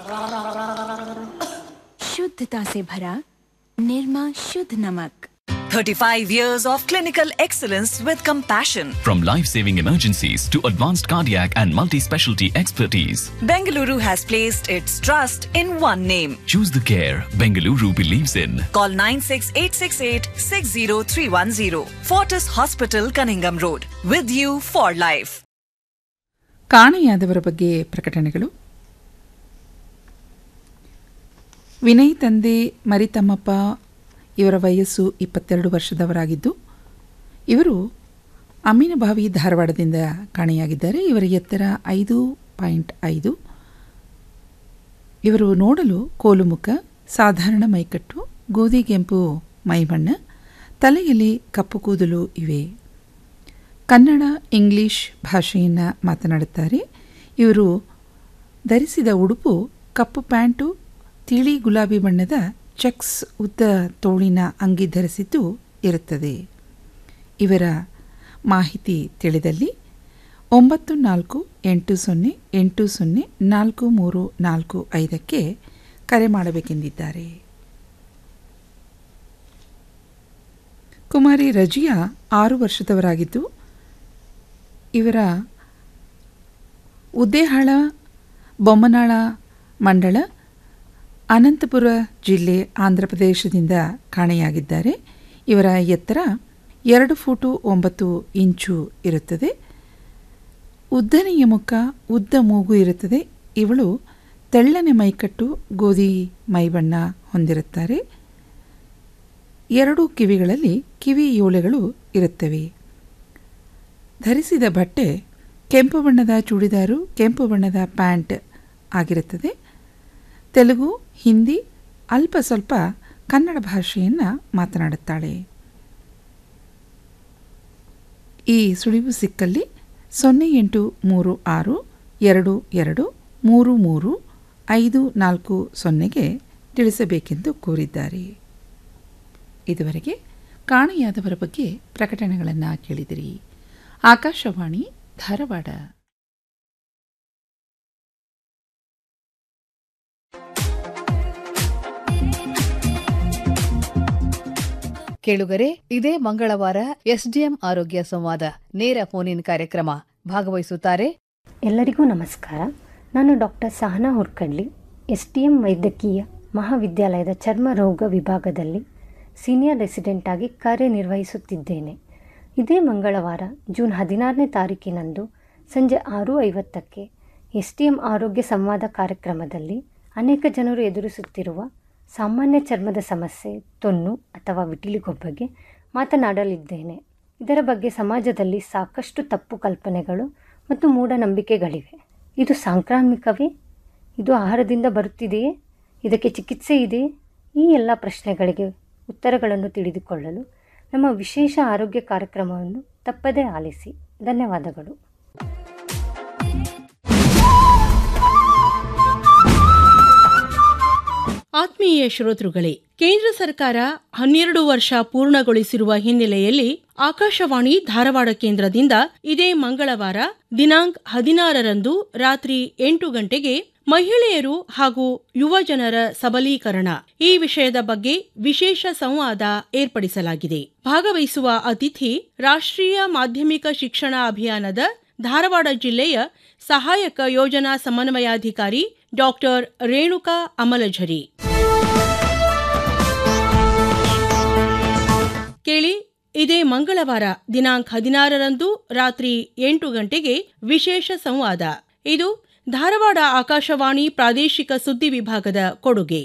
शुद्धता से भरा निर्मा शुद्ध नमक 35 years of clinical excellence with compassion. From life saving emergencies to advanced cardiac and multi specialty expertise, Bengaluru has placed its trust in one name. choose the care Bengaluru believes in. Call 96868 60310. Fortis Hospital, Cunningham Road. With you for life. ಕಾಣೆಯಾದವರ ಬಗ್ಗೆ ಪ್ರಕಟಣೆಗಳು ವಿನಯ್ ತಂದೆ ಮರಿತಮ್ಮಪ್ಪ ಇವರ ವಯಸ್ಸು ಇಪ್ಪತ್ತೆರಡು ವರ್ಷದವರಾಗಿದ್ದು ಇವರು ಅಮೀನಭಾವಿ ಧಾರವಾಡದಿಂದ ಕಾಣೆಯಾಗಿದ್ದಾರೆ ಇವರ ಎತ್ತರ ಐದು ಪಾಯಿಂಟ್ ಐದು ಇವರು ನೋಡಲು ಕೋಲುಮುಖ ಸಾಧಾರಣ ಮೈಕಟ್ಟು ಗೋಧಿಗೆಂಪು ಮೈಬಣ್ಣ ತಲೆಯಲ್ಲಿ ಕಪ್ಪು ಕೂದಲು ಇವೆ ಕನ್ನಡ ಇಂಗ್ಲಿಷ್ ಭಾಷೆಯನ್ನು ಮಾತನಾಡುತ್ತಾರೆ ಇವರು ಧರಿಸಿದ ಉಡುಪು ಕಪ್ಪು ಪ್ಯಾಂಟು ತಿಳಿ ಗುಲಾಬಿ ಬಣ್ಣದ ಚೆಕ್ಸ್ ಉದ್ದ ತೋಳಿನ ಅಂಗಿ ಧರಿಸಿದ್ದು ಇರುತ್ತದೆ ಇವರ ಮಾಹಿತಿ ತಿಳಿದಲ್ಲಿ ಒಂಬತ್ತು ನಾಲ್ಕು ಎಂಟು ಸೊನ್ನೆ ಎಂಟು ಸೊನ್ನೆ ನಾಲ್ಕು ಮೂರು ನಾಲ್ಕು ಐದಕ್ಕೆ ಕರೆ ಮಾಡಬೇಕೆಂದಿದ್ದಾರೆ ಕುಮಾರಿ ರಜಿಯಾ ಆರು ವರ್ಷದವರಾಗಿದ್ದು ಇವರ ಉದ್ದೇಹಾಳ ಬೊಮ್ಮನಾಳ ಮಂಡಳ ಅನಂತಪುರ ಜಿಲ್ಲೆ ಆಂಧ್ರಪ್ರದೇಶದಿಂದ ಕಾಣೆಯಾಗಿದ್ದಾರೆ ಇವರ ಎತ್ತರ ಎರಡು ಫೂಟು ಒಂಬತ್ತು ಇಂಚು ಇರುತ್ತದೆ ಉದ್ದನೆಯ ಮುಖ ಉದ್ದ ಮೂಗು ಇರುತ್ತದೆ ಇವಳು ತೆಳ್ಳನೆ ಮೈಕಟ್ಟು ಗೋಧಿ ಮೈಬಣ್ಣ ಹೊಂದಿರುತ್ತಾರೆ ಎರಡು ಕಿವಿಗಳಲ್ಲಿ ಕಿವಿ ಯೋಳೆಗಳು ಇರುತ್ತವೆ ಧರಿಸಿದ ಬಟ್ಟೆ ಕೆಂಪು ಬಣ್ಣದ ಚೂಡಿದಾರು ಕೆಂಪು ಬಣ್ಣದ ಪ್ಯಾಂಟ್ ಆಗಿರುತ್ತದೆ ತೆಲುಗು ಹಿಂದಿ ಅಲ್ಪ ಸ್ವಲ್ಪ ಕನ್ನಡ ಭಾಷೆಯನ್ನು ಮಾತನಾಡುತ್ತಾಳೆ ಈ ಸುಳಿವು ಸಿಕ್ಕಲ್ಲಿ ಸೊನ್ನೆ ಎಂಟು ಮೂರು ಆರು ಎರಡು ಎರಡು ಮೂರು ಮೂರು ಐದು ನಾಲ್ಕು ಸೊನ್ನೆಗೆ ತಿಳಿಸಬೇಕೆಂದು ಕೋರಿದ್ದಾರೆ ಇದುವರೆಗೆ ಕಾಣೆಯಾದವರ ಬಗ್ಗೆ ಪ್ರಕಟಣೆಗಳನ್ನು ಕೇಳಿದಿರಿ ಆಕಾಶವಾಣಿ ಧಾರವಾಡ ಕೇಳುಗರೆ ಇದೇ ಮಂಗಳವಾರ ಎಸ್ಡಿಎಂ ಆರೋಗ್ಯ ಸಂವಾದ ನೇರ ಫೋನ್ ಇನ್ ಕಾರ್ಯಕ್ರಮ ಭಾಗವಹಿಸುತ್ತಾರೆ ಎಲ್ಲರಿಗೂ ನಮಸ್ಕಾರ ನಾನು doctor Sahana Hurkadli S T M ವೈದ್ಯಕೀಯ ಮಹಾವಿದ್ಯಾಲಯದ ಚರ್ಮ ರೋಗ ವಿಭಾಗದಲ್ಲಿ ಸೀನಿಯರ್ ರೆಸಿಡೆಂಟ್ ಆಗಿ ಕಾರ್ಯನಿರ್ವಹಿಸುತ್ತಿದ್ದೇನೆ ಇದೇ ಮಂಗಳವಾರ ಜೂನ್ ಹದಿನಾರನೇ ತಾರೀಕಿನಂದು ಸಂಜೆ ಆರು ಐವತ್ತಕ್ಕೆ ಎಸ್ ಟಿ ಎಂ ಆರೋಗ್ಯ ಸಂವಾದ ಕಾರ್ಯಕ್ರಮದಲ್ಲಿ ಅನೇಕ ಜನರು ಎದುರಿಸುತ್ತಿರುವ ಸಾಮಾನ್ಯ ಚರ್ಮದ ಸಮಸ್ಯೆ ತೊನ್ನು ಅಥವಾ ವಿಟಿಲಿಗೋ ಬಗ್ಗೆ ಮಾತನಾಡಲಿದ್ದೇನೆ ಇದರ ಬಗ್ಗೆ ಸಮಾಜದಲ್ಲಿ ಸಾಕಷ್ಟು ತಪ್ಪು ಕಲ್ಪನೆಗಳು ಮತ್ತು ಮೂಢನಂಬಿಕೆಗಳಿವೆ ಇದು ಸಾಂಕ್ರಾಮಿಕವೇ ಇದು ಆಹಾರದಿಂದ ಬರುತ್ತಿದೆಯೇ ಇದಕ್ಕೆ ಚಿಕಿತ್ಸೆ ಇದೆಯೇ ಈ ಎಲ್ಲ ಪ್ರಶ್ನೆಗಳಿಗೆ ಉತ್ತರಗಳನ್ನು ತಿಳಿದುಕೊಳ್ಳಲು ನಮ್ಮ ವಿಶೇಷ ಆರೋಗ್ಯ ಕಾರ್ಯಕ್ರಮವನ್ನು ತಪ್ಪದೇ ಆಲಿಸಿ ಧನ್ಯವಾದಗಳು ಆತ್ಮೀಯ ಶ್ರೋತೃಗಳೇ ಕೇಂದ್ರ ಸರ್ಕಾರ ಹನ್ನೆರಡು ವರ್ಷ ಪೂರ್ಣಗೊಳಿಸಿರುವ ಹಿನ್ನೆಲೆಯಲ್ಲಿ ಆಕಾಶವಾಣಿ ಧಾರವಾಡ ಕೇಂದ್ರದಿಂದ ಇದೇ ಮಂಗಳವಾರ ದಿನಾಂಕ ಹದಿನಾರರಂದು ರಾತ್ರಿ ಎಂಟು ಗಂಟೆಗೆ ಮಹಿಳೆಯರು ಹಾಗೂ ಯುವ ಜನರ ಸಬಲೀಕರಣ ಈ ವಿಷಯದ ಬಗ್ಗೆ ವಿಶೇಷ ಸಂವಾದ ಏರ್ಪಡಿಸಲಾಗಿದೆ ಭಾಗವಹಿಸುವ ಅತಿಥಿ ರಾಷ್ಟ್ರೀಯ ಮಾಧ್ಯಮಿಕ ಶಿಕ್ಷಣ ಅಭಿಯಾನದ ಧಾರವಾಡ ಜಿಲ್ಲೆಯ ಸಹಾಯಕ ಯೋಜನಾ ಸಮನ್ವಯಾಧಿಕಾರಿ ಡಾಕ್ಟರ್ ರೇಣುಕಾ ಅಮಲಝರಿ ಕೇಳಿ ಇದೇ ಮಂಗಳವಾರ ದಿನಾಂಕ ಹದಿನಾರರಂದು ರಾತ್ರಿ ಎಂಟು ಗಂಟೆಗೆ ವಿಶೇಷ ಸಂವಾದ ಇದು ಧಾರವಾಡ ಆಕಾಶವಾಣಿ ಪ್ರಾದೇಶಿಕ ಸುದ್ದಿ ವಿಭಾಗದ ಕೊಡುಗೆ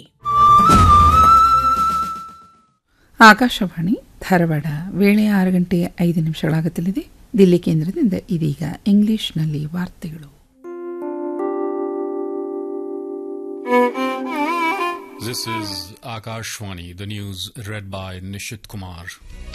ಆಕಾಶವಾಣಿ ಧಾರವಾಡ ವೇಳೆ ಆರು ಗಂಟೆ ಐದು ನಿಮಿಷಗಳಾಗುತ್ತಲಿದೆ ದಿಲ್ಲಿ ಕೇಂದ್ರದಿಂದ ಇದೀಗ ಇಂಗ್ಲಿಷ್ನಲ್ಲಿ ವಾರ್ತೆಗಳು This is Akashwani, the news read by Nishit Kumar.